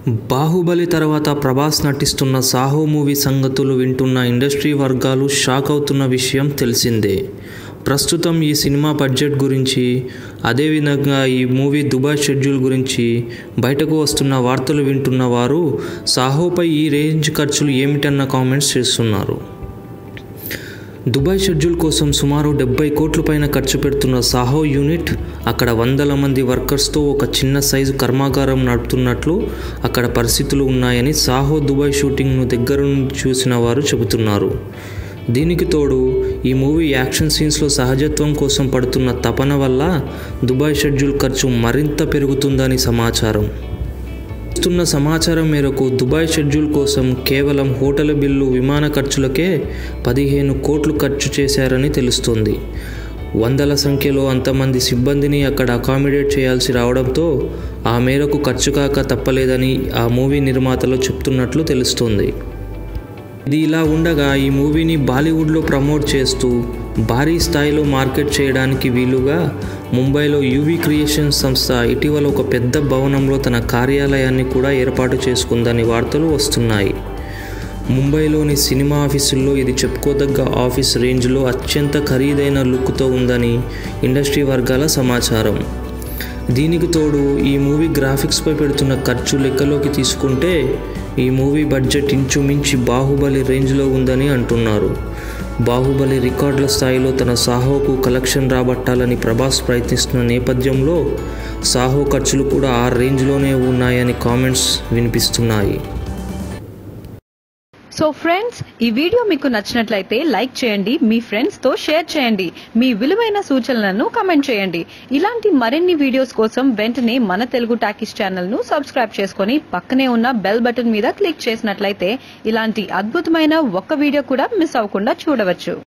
బాహుబలి తర్వాత ప్రభాస్ నటిస్తున్న సాహో మూవీ సంగతులు వింటున్న ఇండస్ట్రీ వర్గాలు షాక్ అవుతున్న విషయం తెలిసిందే ప్రస్తుతం ఈ సినిమా బడ్జెట్ గురించి అదేవిధంగా ఈ మూవీ దుబాయ్ షెడ్యూల్ గురించి బయటకు వస్తున్న వార్తలు వింటున్న వారు సాహోపై ఈ రేంజ్ ఖర్చులు ఏమిటన్న కామెంట్స్ చేస్తున్నారు దుబాయ్ షెడ్యూల్ కోసం సుమారు డెబ్బై కోట్ల పైన ఖర్చు పెడుతున్న సాహో యూనిట్ అక్కడ వందల మంది వర్కర్స్తో ఒక చిన్న సైజు కర్మాగారం నడుపుతున్నట్లు అక్కడ పరిస్థితులు ఉన్నాయని సాహో దుబాయ్ షూటింగ్ను దగ్గర నుండి చూసిన వారు చెబుతున్నారు దీనికి తోడు ఈ మూవీ యాక్షన్ సీన్స్లో సహజత్వం కోసం పడుతున్న తపన వల్ల దుబాయ్ షెడ్యూల్ ఖర్చు మరింత పెరుగుతుందని సమాచారం ఇస్తున్న సమాచారం మేరకు దుబాయ్ షెడ్యూల్ కోసం కేవలం హోటల్ బిల్లు విమాన ఖర్చులకే పదిహేను కోట్లు ఖర్చు చేశారని తెలుస్తోంది వందల సంఖ్యలో అంతమంది సిబ్బందిని అక్కడ అకామిడేట్ చేయాల్సి రావడంతో ఆ మేరకు ఖర్చు కాక తప్పలేదని ఆ మూవీ నిర్మాతలు చెప్తున్నట్లు తెలుస్తోంది ఇది ఇలా ఉండగా ఈ మూవీని బాలీవుడ్లో ప్రమోట్ చేస్తూ భారీ స్థాయిలో మార్కెట్ చేయడానికి వీలుగా ముంబైలో యూవీ క్రియేషన్ సంస్థ ఇటీవల ఒక పెద్ద భవనంలో తన కార్యాలయాన్ని కూడా ఏర్పాటు చేసుకుందని వార్తలు వస్తున్నాయి ముంబైలోని సినిమా ఆఫీసుల్లో ఇది చెప్పుకోదగ్గ ఆఫీస్ రేంజ్లో అత్యంత ఖరీదైన లుక్తో ఉందని ఇండస్ట్రీ వర్గాల సమాచారం దీనికి తోడు ఈ మూవీ గ్రాఫిక్స్పై పెడుతున్న ఖర్చు లెక్కలోకి తీసుకుంటే ఈ మూవీ బడ్జెట్ ఇంచుమించి బాహుబలి రేంజ్లో ఉందని అంటున్నారు బాహుబలి రికార్డుల స్థాయిలో తన సాహోకు కలెక్షన్ రాబట్టాలని ప్రభాస్ ప్రయత్నిస్తున్న నేపథ్యంలో సాహో ఖర్చులు కూడా ఆ రేంజ్లోనే ఉన్నాయని కామెంట్స్ వినిపిస్తున్నాయి సో ఫ్రెండ్స్ ఈ వీడియో మీకు నచ్చినట్లయితే లైక్ చేయండి మీ ఫ్రెండ్స్ తో షేర్ చేయండి మీ విలువైన సూచనలను కమెంట్ చేయండి ఇలాంటి మరిన్ని వీడియోస్ కోసం వెంటనే మన తెలుగు టాకీస్ ఛానల్ ను సబ్స్క్రైబ్ చేసుకొని పక్కనే ఉన్న బెల్ బటన్ మీద క్లిక్ చేసినట్లయితే ఇలాంటి అద్భుతమైన ఒక్క వీడియో కూడా మిస్ అవ్వకుండా చూడవచ్చు